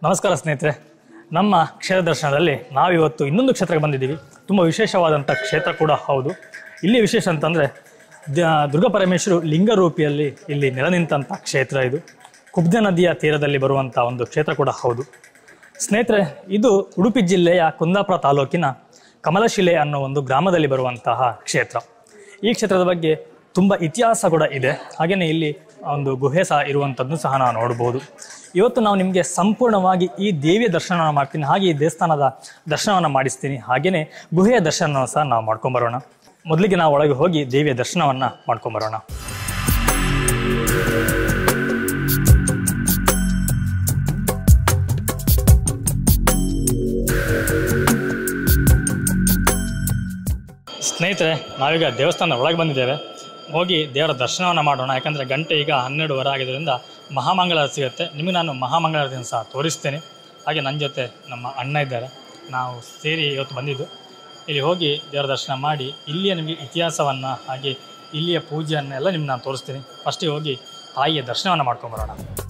ನಮಸ್ಕಾರ ಸ್ನೇಹಿತರೆ ನಮ್ಮ ಕ್ಷೇತ್ರ ದರ್ಶನದಲ್ಲಿ ನಾವಿವತ್ತು ಇನ್ನೊಂದು ಕ್ಷೇತ್ರಕ್ಕೆ ಬಂದಿದ್ದೀವಿ ತುಂಬ ವಿಶೇಷವಾದಂಥ ಕ್ಷೇತ್ರ ಕೂಡ ಹೌದು ಇಲ್ಲಿ ವಿಶೇಷ ಅಂತಂದರೆ ದುರ್ಗಾ ಪರಮೇಶ್ವರು ಲಿಂಗರೂಪಿಯಲ್ಲಿ ಇಲ್ಲಿ ನೆಲೆ ನಿಂತಹ ಕ್ಷೇತ್ರ ಇದು ಕುಬ್ಜ ನದಿಯ ತೀರದಲ್ಲಿ ಬರುವಂಥ ಒಂದು ಕ್ಷೇತ್ರ ಕೂಡ ಹೌದು ಸ್ನೇಹಿತರೆ ಇದು ಉಡುಪಿ ಜಿಲ್ಲೆಯ ಕುಂದಾಪುರ ತಾಲೂಕಿನ ಕಮಲಶಿಲೆ ಅನ್ನೋ ಒಂದು ಗ್ರಾಮದಲ್ಲಿ ಬರುವಂತಹ ಕ್ಷೇತ್ರ ಈ ಕ್ಷೇತ್ರದ ಬಗ್ಗೆ ತುಂಬ ಇತಿಹಾಸ ಕೂಡ ಇದೆ ಹಾಗೆಯೇ ಇಲ್ಲಿ ಒಂದು ಗುಹೆ ಸಹ ಇರುವಂಥದ್ದು ಸಹ ನಾವು ನೋಡ್ಬೋದು ಇವತ್ತು ನಾವು ನಿಮಗೆ ಸಂಪೂರ್ಣವಾಗಿ ಈ ದೇವಿಯ ದರ್ಶನ ಮಾಡ್ತೀನಿ ಹಾಗೆ ಈ ದೇವಸ್ಥಾನದ ದರ್ಶನವನ್ನು ಮಾಡಿಸ್ತೀನಿ ಹಾಗೆಯೇ ಗುಹೆಯ ದರ್ಶನವನ್ನು ಸಹ ನಾವು ಮಾಡ್ಕೊಂಬರೋಣ ಮೊದಲಿಗೆ ನಾವು ಒಳಗೆ ಹೋಗಿ ದೇವಿಯ ದರ್ಶನವನ್ನು ಮಾಡ್ಕೊಂಬರೋಣ ಸ್ನೇಹಿತರೆ ನಾವೀಗ ದೇವಸ್ಥಾನದ ಒಳಗೆ ಬಂದಿದ್ದೇವೆ ಹೋಗಿ ದೇವರ ದರ್ಶನವನ್ನು ಮಾಡೋಣ ಯಾಕಂದರೆ ಗಂಟೆ ಈಗ ಹನ್ನೆರಡುವರೆ ಆಗಿದ್ದರಿಂದ ಮಹಾಮಂಗಳಾರತಿ ಸಿಗುತ್ತೆ ನಿಮಗೆ ನಾನು ಮಹಾಮಂಗಳಾರತಿಯನ್ನು ಸಹ ತೋರಿಸ್ತೇನೆ ಹಾಗೆ ನನ್ನ ಜೊತೆ ನಮ್ಮ ಅಣ್ಣ ಇದ್ದಾರೆ ನಾವು ಸೇರಿ ಇವತ್ತು ಬಂದಿದ್ದು ಇಲ್ಲಿ ಹೋಗಿ ದೇವರ ದರ್ಶನ ಮಾಡಿ ಇಲ್ಲಿಯ ನಿಮಗೆ ಇತಿಹಾಸವನ್ನು ಹಾಗೆ ಇಲ್ಲಿಯ ಪೂಜೆಯನ್ನೆಲ್ಲ ನಿಮ್ಗೆ ನಾನು ತೋರಿಸ್ತೀನಿ ಫಸ್ಟಿಗೆ ಹೋಗಿ ತಾಯಿಯ ದರ್ಶನವನ್ನು ಮಾಡ್ಕೊಂಬರೋಣ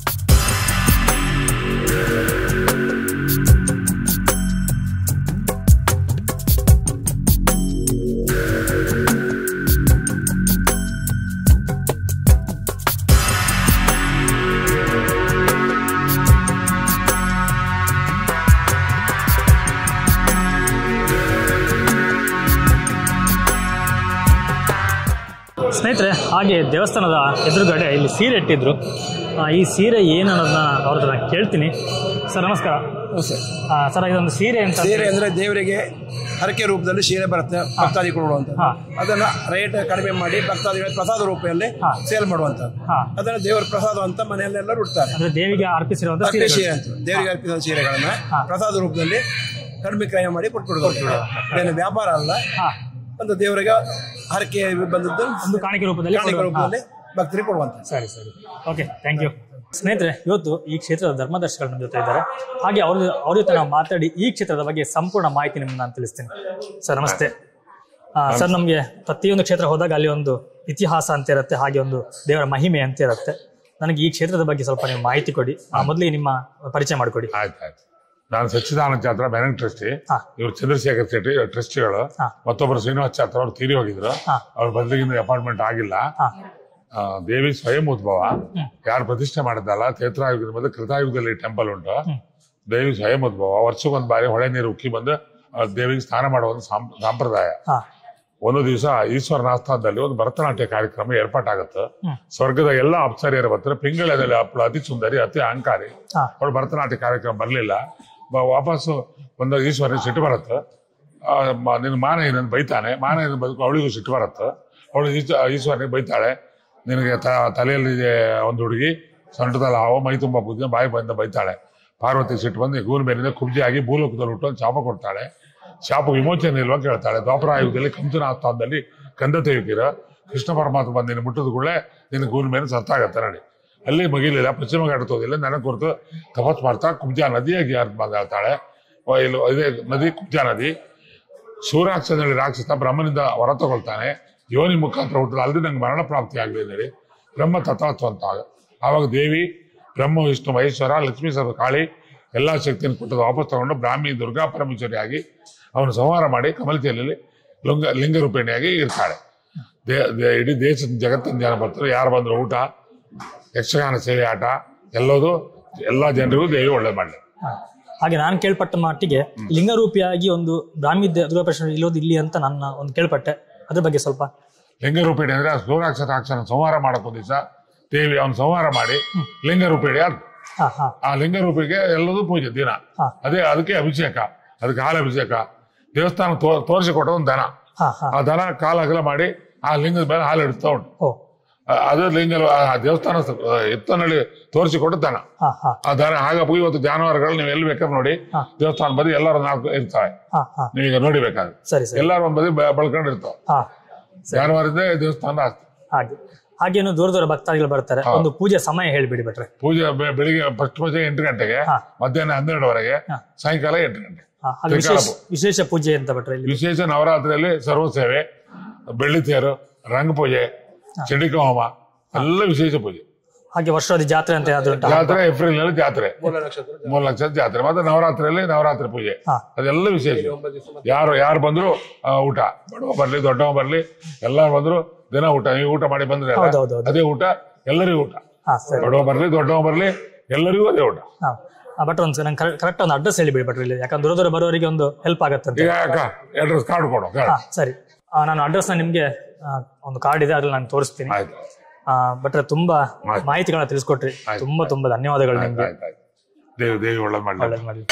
ಸ್ನೇಹಿತರೆ ಹಾಗೆ ದೇವಸ್ಥಾನದ ಎದುರುಗಡೆ ಇಲ್ಲಿ ಸೀರೆ ಇಟ್ಟಿದ್ರು ಆ, ಈ ಸೀರೆ ಏನು ಅನ್ನೋದನ್ನ ಅವ್ರ ಹತ್ರ ನಾನು ಕೇಳ್ತೀನಿ ಸರ್ ನಮಸ್ಕಾರ ಸರ್ ಆ, ಸರ್ ಇದೊಂದು ಸೀರೆ ಅಂತ ಸೀರೆ ಅಂದ್ರೆ ದೇವರಿಗೆ ಹರಕೆ ರೂಪದಲ್ಲಿ ಸೀರೆ ಬರುತ್ತೆ ಭಕ್ತಾದಿಗಳು ಕೊಡುವಂತ ಹಾ. ಅದನ್ನ ರೇಟ್ ಕಡಿಮೆ ಮಾಡಿ ಭಕ್ತಾದಿಗಳಿಗೆ ಪ್ರಸಾದ ರೂಪದಲ್ಲಿ ಹಾ. ಸೇಲ್ ಮಾಡುವಂತದ್ದು ಹಾ ಅದನ್ನ ದೇವರ ಪ್ರಸಾದ ಅಂತ ಮನೆಯಲ್ಲೆಲ್ಲ ಉಡ್ತಾರೆ ಅಂದ್ರೆ ದೇವಿಗೆ ಅರ್ಪಿಸಿರುವಂತ ಹರಕೆ ಸೀರೆ ಸೀರೆ ಅಂತ ದೇವರಿಗೆ ಅರ್ಪಿಸಿದ ಸೀರೆಗಳನ್ನ ಹಾ. ಪ್ರಸಾದ ರೂಪದಲ್ಲಿ ಕಡಿಮೆ ಕ್ರಯ ಮಾಡಿ ಕೊಟ್ಬಿಡೋದು ಏನು ವ್ಯಾಪಾರ ಅಲ್ಲ ಹಾ ಒಂದು ದೇವರಿಗೆ ಹರಕೆ ಬಂದದ್ದು ಒಂದು ಕಾಣಿಕೆ ರೂಪದಲ್ಲಿ ಕಾಣಿಕೆ ಕೊಡುವ- ಹಾ. ರೂಪದಲ್ಲಿ ಭಕ್ತರಿಗೆ ಕೊಡುವಂತ ಸರಿ ಸರಿ ಓಕೆ ಥ್ಯಾಂಕ್ ಯು ಸ್ನೇಹಿತರೆ ಇವತ್ತು ಈ ಕ್ಷೇತ್ರದ ಧರ್ಮದರ್ಶಿಗಳು ನಮ್ಮ ಜೊತೆ ಇದ್ದಾರೆ ಹಾಗೆ ಅವ್ರ ಅವ್ರ ಜೊತೆ ನಾವು ಮಾತಾಡಿ ಈ ಕ್ಷೇತ್ರದ ಬಗ್ಗೆ ಸಂಪೂರ್ಣ ಮಾಹಿತಿ ನಿಮ್ಗೆ ನಾನು ತಿಳಿಸ್ತೀನಿ ಸರ್ ನಮಸ್ತೆ ಆ, ಸರ್ ನಮಗೆ ಪ್ರತಿಯೊಂದು ಕ್ಷೇತ್ರ ಹೋದಾಗ ಅಲ್ಲಿ ಒಂದು ಇತಿಹಾಸ ಅಂತ ಇರುತ್ತೆ ಹಾಗೆ ಒಂದು ದೇವರ ಮಹಿಮೆ ಅಂತ ಇರುತ್ತೆ ನನಗೆ ಈ ಕ್ಷೇತ್ರದ ಬಗ್ಗೆ ಸ್ವಲ್ಪ ನೀವು ಮಾಹಿತಿ ಕೊಡಿ ಆ, ಮೊದಲಿಗೆ ನಿಮ್ಮ ಪರಿಚಯ ಮಾಡಿಕೊಡಿ ಆಯ್ತು ಆಯ್ತು ನಾನು ಸಚ್ಚಿದಾನಂದ ಚಾತ್ರ ಬ್ಯಾನಂಗ್ ಟ್ರಸ್ಟಿ ಹಾ. ಇವ್ರು ಚಂದ್ರಶೇಖರ್ ಶೆಟ್ಟಿ ಟ್ರಸ್ಟಿಗಳು ಹಾ. ಮತ್ತೊಬ್ಬರು ಶ್ರೀನಿವಾಸ್ ಚಾತ್ರ ಅವ್ರು ತೀರಿ ಹೋಗಿದ್ರು ಹಾ. ಅವ್ರ ಬದಲಿಗಿಂದ ಅಪಾಯಿಂಟ್ಮೆಂಟ್ ಆಗಿಲ್ಲ ಹಾ ಆ, ದೇವಿ ಸ್ವಯಂ ಉದ್ಭವ ಯಾರು ಪ್ರತಿಷ್ಠೆ ಮಾಡಿದ್ದಲ್ಲ ಕ್ಷೇತ್ರಾಯುಗದ ಮೇಲೆ ಕೃತಾಯುಗದಲ್ಲಿ ಟೆಂಪಲ್ ಉಂಟು ದೇವಿ ಸ್ವಯಂ ಉದ್ಭವ ವರ್ಷಕ್ಕೊಂದು ಬಾರಿ ಹೊಳೆ ನೀರು ಉಕ್ಕಿ ಬಂದು ಆ ದೇವಿಗೆ ಸ್ನಾನ ಮಾಡುವ ಒಂದು ಸಾಂ- ಸಂಪ್ರದಾಯ ಹಾ ಒಂದು ದಿವಸ ಈಶ್ವರನ ಆಸ್ಥಾನದಲ್ಲಿ ಒಂದು ಭರತನಾಟ್ಯ ಕಾರ್ಯಕ್ರಮ ಏರ್ಪಾಟಾಗುತ್ತೆ ಹ್ಮ್. ಸ್ವರ್ಗದ ಎಲ್ಲ ಅಪ್ಸರಿಯರ ಬರ್ತಾರೆ ಪಿಂಗಳದಲ್ಲಿ ಅಪ್ಪ ಅತಿ ಸುಂದರಿ ಅತಿ ಅಹಂಕಾರಿ ಹಾ ಅವಳು ಭರತನಾಟ್ಯ ಕಾರ್ಯಕ್ರಮ ಬರಲಿಲ್ಲ ವಾಪಸ್ಸು ಬಂದಾಗ ಈಶ್ವರನಿಗೆ ಸಿಟ್ಟು ಬರುತ್ತೆ ಆ, ಮ- ನಿನ್ನ ಮಾನ ಏನಂತ ಬೈತಾನೆ ಮಾನ ಏನಂತ ಬದುಕು ಅವಳಿಗೂ ಸಿಟ್ಟು ಬರುತ್ತೆ ಅವಳು ಈಶ್ವ ಈಶ್ವರನಿಗೆ ಬೈತಾಳೆ ನಿನಗೆ ತ- ತಲೆಯಲ್ಲಿ ಒಂದು ಹುಡುಗಿ ಸೊಂಟದಲ್ಲಿ ಹಾವು ಮೈ ತುಂಬ ಬುದ್ಧಿ ಬಾಯಿ ಬಂದ ಬೈತಾಳೆ ಪಾರ್ವತಿ ಸಿಟ್ಟು ಬಂದು ಗೂರು ಮೇಲಿಂದ ಕುಬ್ಜಿಯಾಗಿ ಭೂಲೋಕದಲ್ಲಿ ಹುಟ್ಟು ಒಂದು ಶಾಪ ಕೊಡ್ತಾಳೆ ಶಾಪ ವಿಮೋಚನೆ ಇಲ್ವಾ ಕೇಳ್ತಾಳೆ ದ್ವಾಪರಾಯುಗದಲ್ಲಿ ಕಂಸನ ಆಸ್ಥಾನದಲ್ಲಿ ಕಂದ ತೆಗಿತೀರ ಕೃಷ್ಣ ಪರಮಾತ್ಮ ಬಂದು ನಿನ್ನ ಮುಟ್ಟದ ಕೂಡಲೇ ನಿನ್ನ ಗೂರು ಮೇಲೆ ಸತ್ತಾಗತ್ತೆ ನೋಡಿ ಅಲ್ಲಿ ಮಗಿಲಿಲ್ಲ ಪಶ್ಚಿಮ ಘಾಟ ತೋದಿಲ್ಲ ನನಗೆ ಕುರಿತು ತಪಸ್ ಮಾಡ್ತಾ ಕುಬ್ಜಾ ನದಿಯಾಗಿ ಯಾರು ಮಾತಾಡ್ತಾಳೆ ವ- ಇಲ್ಲಿ ಇದೇ ನದಿ ಕುಬ್ಜಾ ನದಿ ಸೂರ್ಯಾಕ್ಷನಲ್ಲಿ ರಾಕ್ಷಸ ಬ್ರಹ್ಮನಿಂದ ಹೊರ ತಗೊಳ್ತಾನೆ ಯೋನಿ ಮುಖಾಂತರ ಹುಟ್ಟಿದ ಅಲ್ಲದೆ ನಂಗೆ ಮರಣ ಪ್ರಾಪ್ತಿ ಆಗಲಿ ಹೇಳಿ ಬ್ರಹ್ಮ ತತ್ವಾತ್ವ ಅಂತ ಆಗ. ಆವಾಗ ದೇವಿ ಬ್ರಹ್ಮ ವಿಷ್ಣು ಮಹೇಶ್ವರ ಲಕ್ಷ್ಮೀ ಸರ ಕಾಳಿ ಎಲ್ಲ ಶಕ್ತಿಯನ್ನು ಕೊಟ್ಟದ್ದು ವಾಪಸ್ ತಗೊಂಡು ಬ್ರಾಹ್ಮಿ ದುರ್ಗಾ ಪರಮೇಶ್ವರಿಯಾಗಿ ಅವನು ಸಂಹಾರ ಮಾಡಿ ಕಮಲತಿಯಲ್ಲಿ ಲಿಂಗ ಲಿಂಗರೂಪಿಣಿಯಾಗಿ ಇರ್ತಾಳೆ ದೇ ದೇ- ಇಡೀ ದೇಶದ ಜಗತ್ತಿನ ಜನ ಬರ್ತಾರೆ ಯಾರು ಬಂದ್ರು ಊಟ ಯಕ್ಷಗಾನ ಸೇವೆ ಆಟ ಎಲ್ಲದು ಎಲ್ಲ ಜನರಿಗೂ ದೇವಿ ಒಳ್ಳೆ ಮಾಡಲಿ ಹಾ. ಹಾಗೆ ನಾನು ಕೇಳ್ಪಟ್ಟ ಮಟ್ಟಿಗೆ ಲಿಂಗರೂಪಿಯಾಗಿ ಒಂದು ಬ್ರಾಹ್ಮಿ ದುರ್ಗಾಪೇಶ್ವರ ಇಲ್ಲೋದು ಇಲ್ಲಿ ಅಂತ ನನ್ನ ಒಂದು ಕೇಳ್ಪಟ್ಟೆ ಅದ್ರ ಬಗ್ಗೆ ಸ್ವಲ್ಪ ಲಿಂಗರೂಪಿಣಿ ಅಂದ್ರೆ ಆ ಸೂರ್ಯಾಕ್ಷ ರಾಕ್ಷನ ಸಂಹಾರ ಮಾಡಕ್ ಒಂದ್ ದಿವಸ ದೇವಿ ಅವನು ಸಂಹಾರ ಮಾಡಿ ಲಿಂಗರೂಪಿಣಿ ಆದ ಹಾ ಹಾ ಆ ಲಿಂಗರೂಪಿಗೆ ಎಲ್ಲದೂ ಪೂಜೆ ದಿನ ಹಾ. ಅದೇ ಅದಕ್ಕೆ ಅಭಿಷೇಕ ಅದಕ್ಕೆ ಹಾಲು ಅಭಿಷೇಕ ದೇವಸ್ಥಾನ ತೋ- ತೋರಿಸಿಕೊಟ್ಟ ಒಂದು ದನ ಹಾ ಹಾ ಆ ದನ ಕಾಲ ಅಗಲ ಮಾಡಿ ಆ ಲಿಂಗದ ಮೇಲೆ ಹಾಲು ಇಡ್ತಾ ಉಂಟು ಓ ಆ- ಅದು ಲಿಂಗ ಆ ದೇವಸ್ಥಾನ ಎತ್ತನಲ್ಲಿ ತೋರಿಸಿಕೊಟ್ಟು ದನ ಹಾ ಹಾ ಆ ದನ ಹಾಗಾಗಿ ಇವತ್ತು ಜಾನುವಾರುಗಳು ನೀವು ಎಲ್ಲಿ ಬೇಕಾದ್ರೆ ನೋಡಿ ಹಾ. ದೇವಸ್ಥಾನ ಬದಿ ಎಲ್ಲರೂ ನಾಲ್ಕು ಇರ್ತವೆ ಹಾ ಹಾ ನೀವೀಗ ನೋಡಿಬೇಕಾದ್ರೆ ಸರಿ ಸರಿ ಎಲ್ಲರೂ ಒಂದ್ ಬದಿ ಬ- ಬಳ್ಕೊಂಡಿರ್ತಾವೆ ಹಾ ಜಾನುವಾರಿಂದ ದೇವಸ್ಥಾನ ಆಸ್ತಿ ಹಾಗೆ ಹಾಗೇನು ದೂರ ದೂರ ಭಕ್ತಾದಿಗಳು ಬರ್ತಾರೆ ಒಂದು ಪೂಜೆ ಸಮಯ ಹೇಳಿಬಿಡಿ ಬಿಟ್ರೆ ಪೂಜೆ ಬೆ- ಬೆಳಿಗ್ಗೆ ಫಸ್ಟ್ ಪೂಜೆ ಎಂಟು ಗಂಟೆಗೆ ಹಾ. ಮಧ್ಯಾಹ್ನ ಹನ್ನೆರಡುವರೆಗೆ ಹಾ. ಸಾಯಂಕಾಲ ಎಂಟು ಗಂಟೆ ಹಾ, ಹಾಗೆ ವಿಶೇಷ ವಿಶೇಷ ಪೂಜೆ ಅಂತ ಬಿಟ್ರೆ ಇಲ್ಲಿ ವಿಶೇಷ ನವರಾತ್ರಿಯಲ್ಲಿ ಸರ್ವ ಸೇವೆ ಬೆಳ್ಳಿ ತೇರು ರಂಗ ಪೂಜೆ ಚಂಡಿಕ ಹೋಮ ಎಲ್ಲ ವಿಶೇಷ ಪೂಜೆ ಹಾಗೆ ವರ್ಷವಾದಿ ಜಾತ್ರೆ ಅಂತ ಏನಾದ್ರು ಉಂಟಾ ಜಾತ್ರೆ ಏಪ್ರಿಲ್ ನಲ್ಲಿ ಜಾತ್ರೆ ಮೂಲ ನಕ್ಷತ್ರ ಜಾತ್ರೆ ಮತ್ತೆ ನವರಾತ್ರಿಯಲ್ಲಿ ನವರಾತ್ರಿ ಪೂಜೆ ಹಾ. ಅದೆಲ್ಲ ವಿಶೇಷ ಯಾರು ಯಾರು ಬಂದ್ರು ಆ, ಊಟ ಬಡವ ಬರ್ಲಿ ದೊಡ್ಡವ ಬರ್ಲಿ ಎಲ್ಲರೂ ಬಂದ್ರು ದಿನ ಊಟ ನೀವು ಊಟ ಮಾಡಿ ಬಂದ್ರೆ ಅಲ್ಲ, ಹೌದು, ಹೌದು, ಹೌದು. ಅದೇ ಊಟ ಎಲ್ಲರಿಗೂ ಊಟ ಹಾ ಸರಿ ಬಡವ ಬರ್ಲಿ ದೊಡ್ಡವ ಬರ್ಲಿ ಎಲ್ಲರಿಗೂ ಅದೇ ಊಟ ಹಾ ಬಟ್ ಒಂದು ನಂಗೆ ಕರೆಕ್ಟ್ ಒಂದು ಅಡ್ರೆಸ್ ಹೇಳಿಬಿಡಿ ಭಟ್ರು ಇಲ್ಲಿ ಯಾಕಂದ್ರೆ ದೂರ ದೂರ ಬರೋರಿಗೆ ಒಂದು ಹೆಲ್ಪ್ ಆಗತ್ತಂತೆ ಈಗ ಅಡ್ರೆಸ್ ಕಾರ್ಡ್ ಕೊಡು ಕಾರ್ಡ್ ಹಾ ಸರಿ ಆ, ನಾನು ಅಡ್ರೆಸ್ನ ನಿಮಗೆ ಒಂದು ಕಾರ್ಡ್ ಇದೆ ಅದ್ರಲ್ಲಿ ನಾನು ತೋರಿಸ್ತೀನಿ ಆಯ್ತು ಬಟ್ರೆ ತುಂಬಾ ಆಯ್ತು. ಮಾಹಿತಿಗಳನ್ನ ತಿಳಿಸ್ಕೊಟ್ರಿ ಆಯ್ತು. ತುಂಬಾ ತುಂಬಾ ಧನ್ಯವಾದಗಳು ಆಯ್ತು ನಿಮ್ಗೆ ಆಯ್ತು ಆಯ್ತು ದೇವಿ ದೇವಿ ಒಳ್ಳೇದ್ ಮಾಡ್ಲಿ ಒಳ್ಳೇದ್ ಮಾಡ್ಲಿ.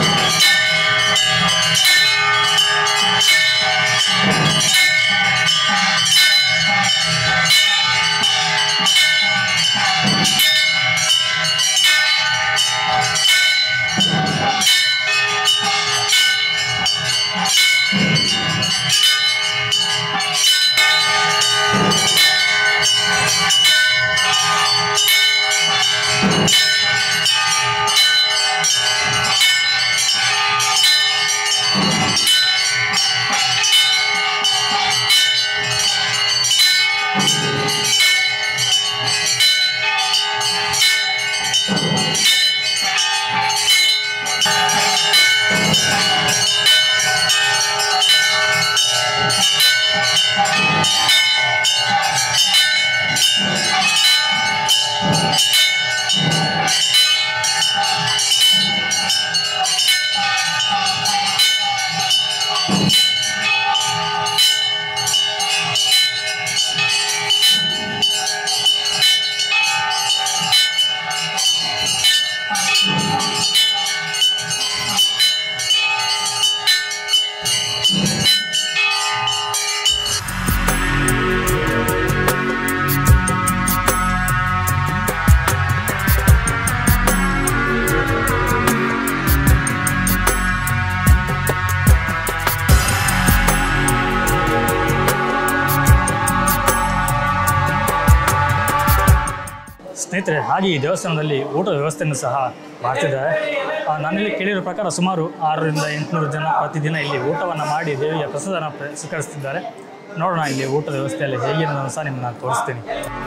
ಸ್ನೇಹಿತರೆ ಹಾಗೆ ಈ ದೇವಸ್ಥಾನದಲ್ಲಿ ಊಟದ ವ್ಯವಸ್ಥೆಯನ್ನು ಸಹ ಮಾಡ್ತಿದ್ದಾರೆ ಆ, ನಾನಿಲ್ಲಿ ಕೇಳಿರೋ ಪ್ರಕಾರ ಸುಮಾರು ಆರರಿಂದ ಎಂಟುನೂರು ಜನ ಪ್ರತಿದಿನ ಇಲ್ಲಿ ಊಟವನ್ನು ಮಾಡಿ ದೇವಿಯ ಪ್ರಸಾದನ ಪ್ರ- ಸ್ವೀಕರಿಸ್ತಿದ್ದಾರೆ ನೋಡೋಣ ಇಲ್ಲಿ ಊಟದ ವ್ಯವಸ್ಥೆಯಲ್ಲಿ ಹೇಗೆ ಅನ್ನೋದನ್ನು ಸಹ ನಿಮ್ಮನ್ನು ನಾನು ತೋರಿಸ್ತೀನಿ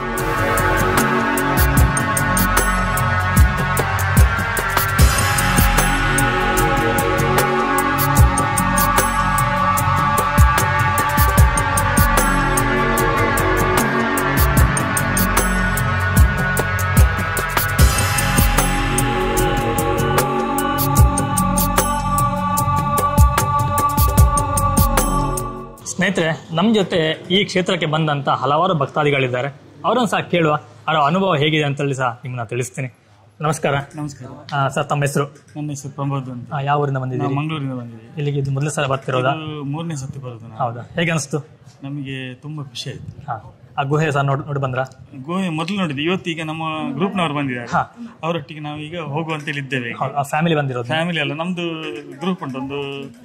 ಸ್ನೇಹಿತರೆ ನಮ್ಮ ಜೊತೆ ಈ ಕ್ಷೇತ್ರಕ್ಕೆ ಬಂದಂತ ಹಲವಾರು ಭಕ್ತಾದಿಗಳಿದ್ದಾರೆ ಅವರನ್ನು ಸಹ ಕೇಳುವ ಅವರ ಅನುಭವ ಹೇಗಿದೆ ಅಂತೇಳಿ ಸಹ ನಿಮ್ಮನ್ನ ತಿಳಿಸ್ತೀನಿ ನಮಸ್ಕಾರ ನಮಸ್ಕಾರ ಆ, ಸರ್ ತಮ್ಮ ಹೆಸರು ನನ್ನ ಹೆಸರು ಪ್ರಮೋದ್ ಅಂತ ಆ, ಯಾವ ಊರಿಂದ ನಾವು ಬಂದಿದ್ದೀರಿ ಮಂಗಳೂರಿಂದ ಬಂದಿದ್ದೀವಿ ಇಲ್ಲಿಗೆ ಇದು ಮೊದಲ ಸಲ ಬರ್ತಿರೋದಾ ಇದು ಮೂರನೇ ಸತಿ ಬರೋದು ನಾವು ಹೌದಾ ಹೇಗೆ ಅನಿಸ್ತು ನಮಗೆ ತುಂಬಾ ಖುಷಿ ಆಯ್ತು ಹಾ ಆ ಗುಹೆ ಸಹ ನೋಡಿ ನೋಡಿ ಬಂದ್ರ ಗೋವೆ ಮೊದಲು ನೋಡಿದ್ವಿ ಇವತ್ತೀಗ ನಮ್ಮ ಗ್ರೂಪ್ನವರು ಬಂದಿದ್ದಾರೆ ಹಾ. ಅವರೊಟ್ಟಿಗೆ ನಾವು ಈಗ ಹೋಗುವಂತೇಳಿ ಇದ್ದೇವೆ ಈಗ. ಆ ಫ್ಯಾಮಿಲಿ ಬಂದಿರೋದು ಫ್ಯಾಮಿಲಿ ಅಲ್ಲ ನಮ್ದು ಗ್ರೂಪ್ ಉಂಟು ಒಂದು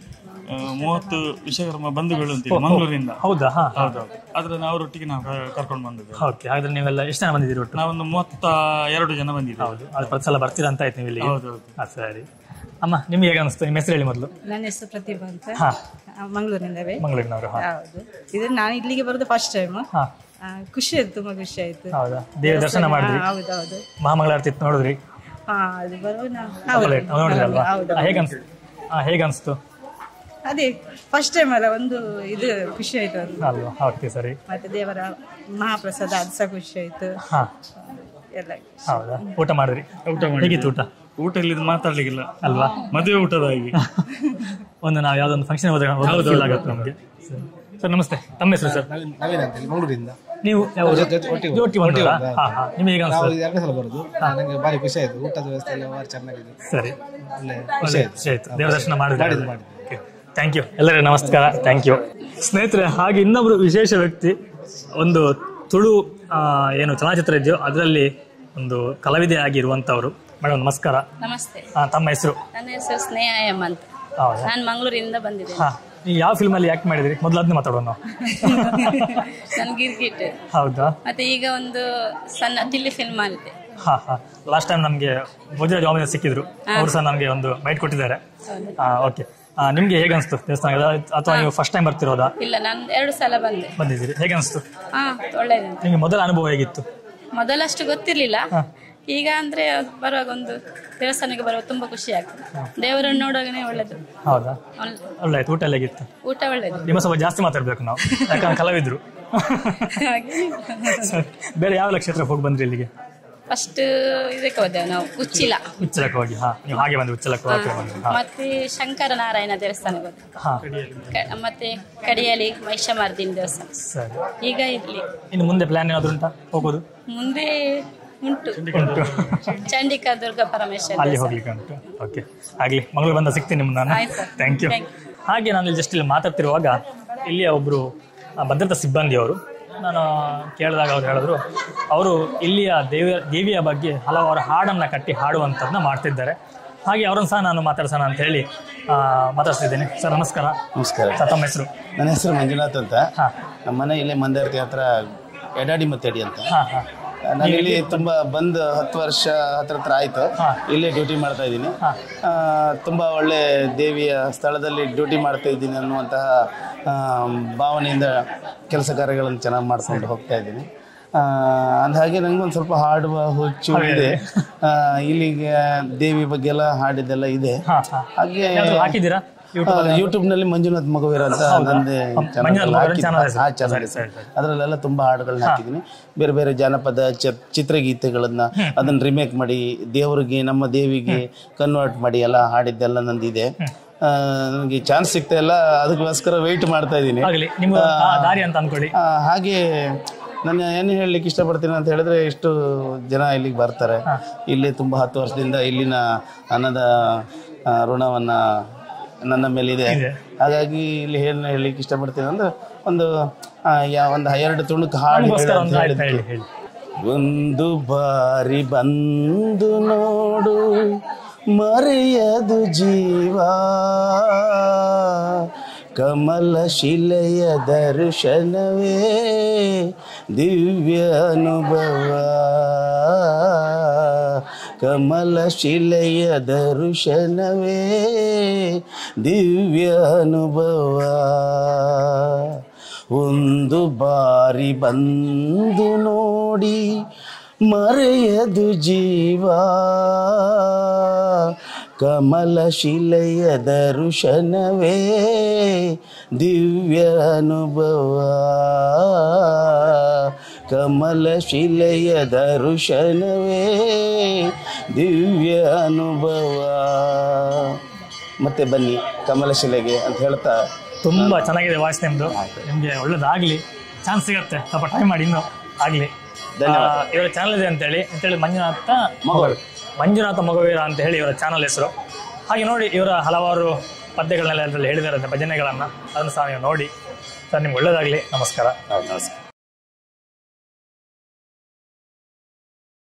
ಆ, ಮೂವತ್ತು ವಿಶ್ವಕರ್ಮ ಬಂಧುಗಳು ಅಂತ ಮಂಗಳೂರಿಂದ ಹೌದಾ ಹಾ ಹೌದೌದು ಅದ್ರನ್ನ ಅವರೊಟ್ಟಿಗೆ ನಾವು ಕ- ಕರ್ಕೊಂಡು ಬಂದಿದ್ದೇವೆ ಓಕೆ ಹಾಗಾದ್ರೆ ನೀವೆಲ್ಲ ಎಷ್ಟು ಜನ ಬಂದಿದ್ದೀರಿ ಒಟ್ಟು ನಾವೊಂದು ಮೂವತ್ತ ಎರಡು ಜನ ಬಂದಿದ್ದೇವೆ ಹೌದು ಅದು ಪ್ರತಿ ಸಲ ಬರ್ತೀರಾ ಅಂತ ಆಯ್ತು ನೀವು ಇಲ್ಲಿಗೆ ಹೌದೌದು ಹಾ ಸರಿ ಅಮ್ಮ ನಿಮ್ಗೆ ಹೇಗೆ ಅನಿಸ್ತು ನಿಮ್ಮ ಹೆಸರು ಹೇಳಿ ಮೊದಲು ನನ್ನ ಹೆಸರು ಪ್ರತಿಭಾ ಅಂತ ಹಾ ಆ, ಮಂಗಳೂರಿನಿಂದವೇ ಮಂಗಳೂರಿನವರು ಹಾ ಹೌದು ಇದು ನಾನು ಇಲ್ಲಿಗೆ ಬರೋದು ಫಸ್ಟ್ ಟೈಮ್ ಹಾ ಖುಷಿ ಆಯ್ತು ತುಂಬಾ ಖುಷಿ ಆಯ್ತು ಹೌದಾ ದೇವ ದರ್ಶನ ಮಾಡಿದ್ರಿ ಹಾ, ಹೌದೌದು ಮಹಾಮಂಗಳಾರತಿ ನೋಡಿದ್ರಿ ಹಾ ಅದು ಬರೋ ಅಲ್ಲೇ ನೋಡಿದ್ರಿ ಅಲ್ವಾ ಹೌದು ಆ, ಹೇಗೆ ಅನ್ಸ್ತು ಹಾ ಹೇಗೆ ಅನಿಸ್ತು ಅದೇ ಫಸ್ಟ್ ಟೈಮ್ ಅಲ್ಲ ಒಂದು ಇದು ಖುಷಿ ಆಯ್ತು ಒಂದು ಅಲ್ವಾ ಓಕೆ ಸರಿ ಮತ್ತೆ ದೇವರ ಮಹಾಪ್ರಸಾದ ಅದು ಸಹ ಖುಷಿ ಆಯ್ತು ಹಾ ಎಲ್ಲ ಹೌದಾ ಊಟ ಮಾಡಿದ್ರಿ ಊಟ ಮಾಡಿ ಹೇಗಿತ್ತು ಊಟ ಊಟ ಇಲ್ಲಿ ಮಾತಾಡ್ಲಿಕ್ಕಿಲ್ಲ ಅಲ್ವಾ ಮದುವೆ ಊಟದ ಹಾಗೆ ಒಂದು ನಾವು ಯಾವ್ದೊಂದು ಫಂಕ್ಷನ್ ಹೋದಾಗ ಫೀಲ್ ಆಗುತ್ತೆ ನಮಗೆ ಸರ್ ನಮಸ್ತೆ ತಮ್ಮ ಹೆಸರು ಸರ್ ನವೀನ್ ಅಂತ ಹೇಳಿ ಮಂಗಳೂರಿಂದ ನೀವು ಯಾವ ಊರು? ಜೊತೆ- ಒಟ್ಟಿಗೆ ಒಟ್ಟಿಗೆ ಬಂದವರಾ? ಹಾ ಹಾ ನಿಮಗೆ ಹೇಗೆ ನಾವು ಅನಿಸ್ತದೆ ಇದು ಎರಡನೇ ಸಲ ಬರೋದು ನನಗೆ ಭಾರಿ ಖುಷಿ ಆಯ್ತು ಊಟದ ವ್ಯವಸ್ಥೆ ಎಲ್ಲ ಭಾರಿ ಚೆನ್ನಾಗಿದೆ ಸರಿ ಒಳ್ಳೆ ಖುಷಿ ಒಳ್ಳೆ ಆಯ್ತು ಖುಷಿ ಆಯ್ತು ದೇವ ದರ್ಶನ ಮಾಡಿದ್ರೆ ಮಾಡಿದ್ದು, ಮಾಡಿದ್ದು. ಥ್ಯಾಂಕ್ ಯು ಎಲ್ಲರಿಗೂ ನಮಸ್ಕಾರ ಥ್ಯಾಂಕ್ ಯು ಸ್ನೇಹಿತರೆ ಹಾಗೆ ಇನ್ನೊಬ್ರು ವಿಶೇಷ ವ್ಯಕ್ತಿ ಒಂದು ತುಳು ಆ, ಏನು ಚಲನಚಿತ್ರ ಇದೆಯೋ ಅದರಲ್ಲಿ ಒಂದು ಕಲಾವಿದೆ ಆಗಿರುವಂತವರು ಮೇಡಮ್ ನಮಸ್ಕಾರ ನಮಸ್ತೆ ಆ, ತಮ್ಮ ಹೆಸರು ನನ್ನ ಹೆಸರು ಸ್ನೇಹ ಎಂ ಅಂತ ಹೌದಾ ನಾನು ಮಂಗಳೂರಿಂದ ಬಂದಿದ್ದೇನೆ ಹಾ ನೀವು ಯಾವ ಫಿಲ್ಮಲ್ಲಿ ಆಕ್ಟ್ ಮಾಡಿದ್ರಿ ಮೊದಲು ಅದನ್ನೇ ಮಾತಾಡೋಣ ನಾವು ನಾನು ಗಿರ್ಗಿಟ್ ಹೌದಾ ಮತ್ತೆ ಈಗ ಒಂದು ಸಣ್ಣ ಟಿಲ್ಲಿ ಫಿಲ್ಮ್ ಮಾಡಿದ್ದೆ ಹಾ ಹಾ ಲಾಸ್ಟ್ ಟೈಮ್ ನಮಗೆ ಭೋಜರಾಜ್ ವಾಮನ ಸಿಕ್ಕಿದ್ರು ಅವರು ಸಹ ನಮಗೆ ಒಂದು ಬೈಟ್ ಕೊಟ್ಟಿದ್ದಾರೆ ಓಕೆ ನಿಮ್ಗೆ ಹೇಗೆ ಅನಿಸ್ತು ದೇವಸ್ಥಾನ ಅಥವಾ ನೀವು ಫಸ್ಟ್ ಟೈಮ್ ಬರ್ತಿರೋದಾ ಇಲ್ಲ ನಾನು ಎರಡು ಸಲ ಬಂದೆ ಬಂದಿದ್ದೀರಿ ಹೇಗೆ ಅನಿಸ್ತು ಹಾ ಒಳ್ಳೆದುಂಟು ನಿಮಗೆ ಮೊದಲ ಅನುಭವ ಹೇಗಿತ್ತು ಮೊದಲಷ್ಟು ಗೊತ್ತಿರ್ಲಿಲ್ಲ ಈಗ ಅಂದ್ರೆ ಬರುವಾಗ ಒಂದು ದೇವಸ್ಥಾನಕ್ಕೆ ಬರುವಾಗ ತುಂಬಾ ಖುಷಿ ಆಗ್ತದೆ ದೇವರನ್ನು ನೋಡುವಾಗನೇ ಒಳ್ಳೇದು ಹೌದಾ ಒಳ್ಳೆ- ಒಳ್ಳೆ ಆಯ್ತು ಊಟ ಎಲ್ಲ ಹೇಗಿತ್ತು ಊಟ ಒಳ್ಳೇದು ನಿಮ್ಮ ಸ್ವಲ್ಪ ಜಾಸ್ತಿ ಮಾತಾಡ್ಬೇಕು ನಾವು ಯಾಕಂದ್ರೆ ಕಲಾವಿದ್ರು ಹಾಗೆ ಸರಿ. ಬೇರೆ ಯಾವ ಕ್ಷೇತ್ರಕ್ಕೆ ಹೋಗಿ ಬಂದ್ರಿ ಇಲ್ಲಿಗೆ ಫಸ್ಟ್ ಇದಕ್ಕೆ ಹೋದೆವು ನಾವು ಉಚ್ಚಿಲ ಉಚ್ಚಲಕ್ಕೆ ಹೋಗಿ ಹಾ ನೀವು ಹಾಗೆ ಬಂದು ಉಚ್ಚಲಕ್ಕೆ ಹೋಗಿ ಬಂದ್ರಿ ಹಾ ಮತ್ತೆ ಶಂಕರ ನಾರಾಯಣ ದೇವಸ್ಥಾನಕ್ಕೆ ಹೋದೆ ಹಾ ಕ- ಮತ್ತೆ ಕಡಿಯಲಿ ಮಹಿಷಮರ್ದಿನ ದೇವಸ್ಥಾನ ಸರಿ ಈಗ ಇಲ್ಲಿ ಇನ್ನು ಮುಂದೆ ಪ್ಲಾನ್ ಏನಾದ್ರು ಉಂಟಾ ಹೋಗೋದು ಮುಂದೆ ಉಂಟು ಉಂಟು ಚಂಡಿಕಾ ದುರ್ಗಾ ಪರಮೇಶ್ವರ ಅಲ್ಲಿ ದೇವಸ್ಥಾನ. ಹೋಗ್ಲಿಕ್ಕೆ ಉಂಟು ಓಕೆ ಆಗ್ಲಿ ಮಂಗಳೂರು ಬಂದ ಸಿಗ್ತೀನಿ ನಿಮ್ಗೆ ನಾನು ಆಯ್ತು ಸರ್. ಥ್ಯಾಂಕ್ ಯು Thank ಹಾಗೆ ನಾನು ಜಸ್ಟ್ ಇಲ್ಲಿ ಮಾತಾಡ್ತಿರುವಾಗ ಇಲ್ಲಿಯ ಒಬ್ಬರು ಭದ್ರತಾ ಸಿಬ್ಬಂದಿಯವರು ನಾನು ಕೇಳಿದಾಗ ಅವ್ರು ಹೇಳಿದ್ರು ಅವರು ಇಲ್ಲಿಯ ದೇವಿಯ ದೇವಿಯ ಬಗ್ಗೆ ಹಲವಾರು ಹಾಡನ್ನು ಕಟ್ಟಿ ಹಾಡುವಂಥದ್ದನ್ನ ಮಾಡ್ತಿದ್ದಾರೆ ಹಾಗೆ ಅವರನ್ನು ಸಹ ನಾನು ಮಾತಾಡ್ಸೋಣ ಅಂತ ಹೇಳಿ ಆ, ಮಾತಾಡ್ಸ್ತಿದ್ದೇನೆ ಸರ್ ನಮಸ್ಕಾರ ನಮಸ್ಕಾರ ಸರ್ ತಮ್ಮ ಹೆಸರು ನನ್ನ ಹೆಸರು ಮಂಜುನಾಥ್ ಅಂತ ಹಾ. ನಮ್ಮ ಮನೆ ಇಲ್ಲೇ ಮಂದಾರ್ತಿ ಹತ್ರ ಎಡಾಡಿ ಮತ್ತಡಿ ಅಂತ ಹಾಂ ಹಾಂ ನಾನು ಇಲ್ಲಿ ತುಂಬಾ ಬಂದು ಹತ್ತು ವರ್ಷ ಹತ್ರ ಹತ್ರ ಆಯ್ತು ಹಾ. ಇಲ್ಲೇ ಡ್ಯೂಟಿ ಮಾಡ್ತಾ ಇದ್ದೀನಿ ಹಾ. ಆ, ತುಂಬಾ ಒಳ್ಳೆ ದೇವಿಯ ಸ್ಥಳದಲ್ಲಿ ಡ್ಯೂಟಿ ಮಾಡ್ತಾ ಇದ್ದೀನಿ ಅನ್ನುವಂತಹ ಆ, ಭಾವನೆಯಿಂದ ಕೆಲಸ ಕಾರ್ಯಗಳನ್ನು ಚೆನ್ನಾಗಿ ಮಾಡ್ಕೊಂಡು ಹೋಗ್ತಾ ಇದ್ದೀನಿ ಆ, ಅಂದ ಹಾಗೆ ನಂಗೊಂದು ಸ್ವಲ್ಪ ಹಾಡುವ ಹುಚ್ಚು ಇದೆ ಆ, ಇಲ್ಲಿಗೆ ದೇವಿ ಬಗ್ಗೆ ಎಲ್ಲ ಹಾಡಿದ್ದೆಲ್ಲ ಇದೆ ಹಾಂ ಹಾಂ ಹಾಗೆ ಹಾಕಿದ್ದೀರಾ ಯೂಟ್ಯೂಬ್ ನಲ್ಲಿ ಮಂಜುನಾಥ್ ಮಗುವೀರ ಅಂತ ನಂದೇ ಮಂಜುನಾಥ್ ಮಗುವೀರ ಚಾನಲ್ ಹೆಸರು. ಆ ಚಾನಲ್ ಸರಿ, ಸರಿ. ಅದರಲ್ಲೆಲ್ಲ ತುಂಬಾ ಹಾಡುಗಳನ್ನ ಹಾಕಿದ್ದೀನಿ ಬೇರೆ ಬೇರೆ ಜಾನಪದ ಚ- ಚಿತ್ರಗೀತೆಗಳನ್ನ ಅದನ್ನ ರಿಮೇಕ್ ಮಾಡಿ ದೇವರಿಗೆ ನಮ್ಮ ದೇವಿಗೆ ಕನ್ವರ್ಟ್ ಮಾಡಿ ಎಲ್ಲ ಹಾಡಿದ್ದೆಲ್ಲ ನಂದಿದೆ ಆ, ನನಗೆ ಚಾನ್ಸ್ ಸಿಗ್ತಾ ಇಲ್ಲ ಅದಕ್ಕೋಸ್ಕರ ವೆಯ್ಟ್ ಮಾಡ್ತಾ ಇದ್ದೀನಿ ಆಗಲಿ ನಿಮ್ಮ ದಾರಿ ಅಂತ ಅನ್ಕೊಳ್ಳಿ ಆ, ಹಾಗೆ ನಾನು ಏನು ಹೇಳಲಿಕ್ಕೆ ಇಷ್ಟಪಡ್ತೀನಿ ಅಂತ ಹೇಳಿದ್ರೆ ಎಷ್ಟು ಜನ ಇಲ್ಲಿಗೆ ಬರ್ತಾರೆ ಇಲ್ಲಿ ತುಂಬ ಹತ್ತು ವರ್ಷದಿಂದ ಇಲ್ಲಿನ ಅನ್ನದ ಆ, ಋಣವನ್ನ ನನ್ನ ಮೇಲಿದೆ ಹಾಗಾಗಿ ಇಲ್ಲಿ ಏನು ಹೇಳಲಿಕ್ಕೆ ಇಷ್ಟಪಡ್ತೀನಿ ಅಂದ್ರೆ ಒಂದು ಆ, ಯಾ ಒಂದು ಎರಡು ತುಣುಕು ಹಾಡು ನಮಗೋಸ್ಕರ ಹೇಳು ಒಂದು ಅಂತ ಆಯ್ತು ಹೇಳಿದ್ದೆ. ಹೇಳಿ ಹೇಳಿ ಒಂದು ಬಾರಿ ಬಂದು ನೋಡು ಮರೆಯದು ಜೀವ ಕಮಲ ಶಿಲೆಯ ದರ್ಶನವೇ ದಿವ್ಯ ಅನುಭವ ಕಮಲ ಶಿಲೆಯ ದರ್ಶನವೇ ದಿವ್ಯ ಅನುಭವ ಒಂದು ಬಾರಿ ಬಂದು ನೋಡಿ ಮರೆಯದು ಜೀವ ಕಮಲ ಶಿಲೆಯ ದರ್ಶನವೇ ದಿವ್ಯ ಅನುಭವ ಕಮಲ ಶಿಲೆಯ ದರ್ಶನವೇ ದಿವ್ಯ ಅನುಭವ ಮತ್ತೆ ಬನ್ನಿ ಕಮಲ ಶಿಲೆಗೆ ಅಂತ ಹೇಳ್ತಾ ತುಂಬಾ ಚೆನ್ನಾಗಿದೆ ವಾಯ್ಸ್ ನಿಮ್ದು ನಿಮ್ಗೆ ಒಳ್ಳೇದಾಗ್ಲಿ ಚಾನ್ಸ್ ಸಿಗತ್ತೆ ಸ್ವಲ್ಪ ಟ್ರೈ ಮಾಡಿ ಇನ್ನು ಆಗ್ಲಿ ಧನ್ಯವಾದ. ಆ, ಇವರ ಚಾನಲ್ ಇದೆ ಅಂತೇಳಿ ಅಂತೇಳಿ ಮಂಜುನಾಥ ಮೊಗಲ್ ಮಂಜುನಾಥ ಮೊಗವೀರ ಅಂತ ಹೇಳಿ ಇವರ ಚಾನಲ್ ಹೆಸರು ಹಾಗೆ ನೋಡಿ ಇವರ ಹಲವಾರು ಪದ್ಯಗಳನ್ನೆಲ್ಲ ಅದರಲ್ಲಿ ಹೇಳಿದಾರೆ ಭಜನೆಗಳನ್ನ ಅದನ್ನು ಸಹ ನೀವು ನೋಡಿ ಸರ್ ನಿಮ್ಗೆ ಒಳ್ಳೇದಾಗ್ಲಿ ನಮಸ್ಕಾರ ನಮಸ್ಕಾರ